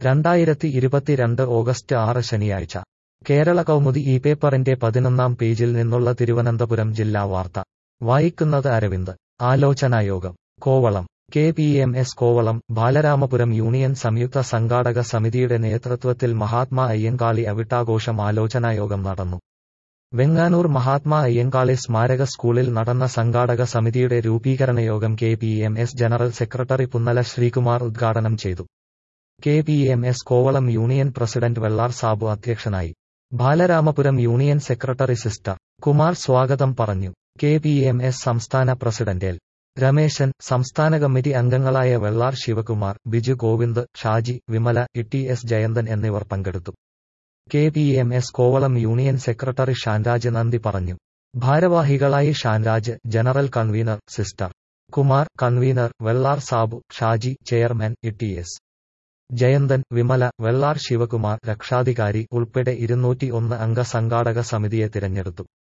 രണ്ടായിരത്തി ഇരുപത്തിരണ്ട് ഓഗസ്റ്റ് ആറ് ശനിയാഴ്ച കേരള കൗമുദി ഈ പേപ്പറിന്റെ പതിനൊന്നാം പേജിൽ നിന്നുള്ള തിരുവനന്തപുരം ജില്ലാ വാർത്ത വായിക്കുന്നത് അരവിന്ദ് ആലോചനായോഗം Kovalam K P M S Kovalam Balaramapuram union സംയുക്ത സംഘാടക സമിതിയുടെ നേതൃത്വത്തിൽ മഹാത്മാ അയ്യങ്കാളി അവിട്ടാഘോഷം ആലോചനായോഗം നടന്നു വെങ്ങാനൂർ മഹാത്മാ അയ്യങ്കാളി സ്മാരക സ്കൂളിൽ നടന്ന സംഘാടക സമിതിയുടെ രൂപീകരണ യോഗം K P M S general secretary Punnala Sreekumar ഉദ്ഘാടനം ചെയ്തു K P M S Kovalam union president Vellar Sabu അധ്യക്ഷനായി Balaramapuram union secretary sister Kumar സ്വാഗതം പറഞ്ഞു കെ പി എം എസ് സംസ്ഥാന പ്രസിഡന്റ് എൽ രമേശൻ സംസ്ഥാന കമ്മിറ്റി അംഗങ്ങളായ വെള്ളാർ ശിവകുമാർ ബിജു ഗോവിന്ദ് ഷാജി വിമല ഇ എസ് ജയന്തൻ എന്നിവർ പങ്കെടുത്തു K P M S Kovalam union secretary Shanraj നന്ദി പറഞ്ഞു ഭാരവാഹികളായി Shanraj general convener sister Kumar convener Vellar Sabu Shaji chairman E S Jayanthan Vimala Vellar Sivakumar രക്ഷാധികാരി ഉൾപ്പെടെ ഇരുന്നൂറ്റി ഒന്ന് അംഗ സംഘാടക സമിതിയെ തിരഞ്ഞെടുത്തു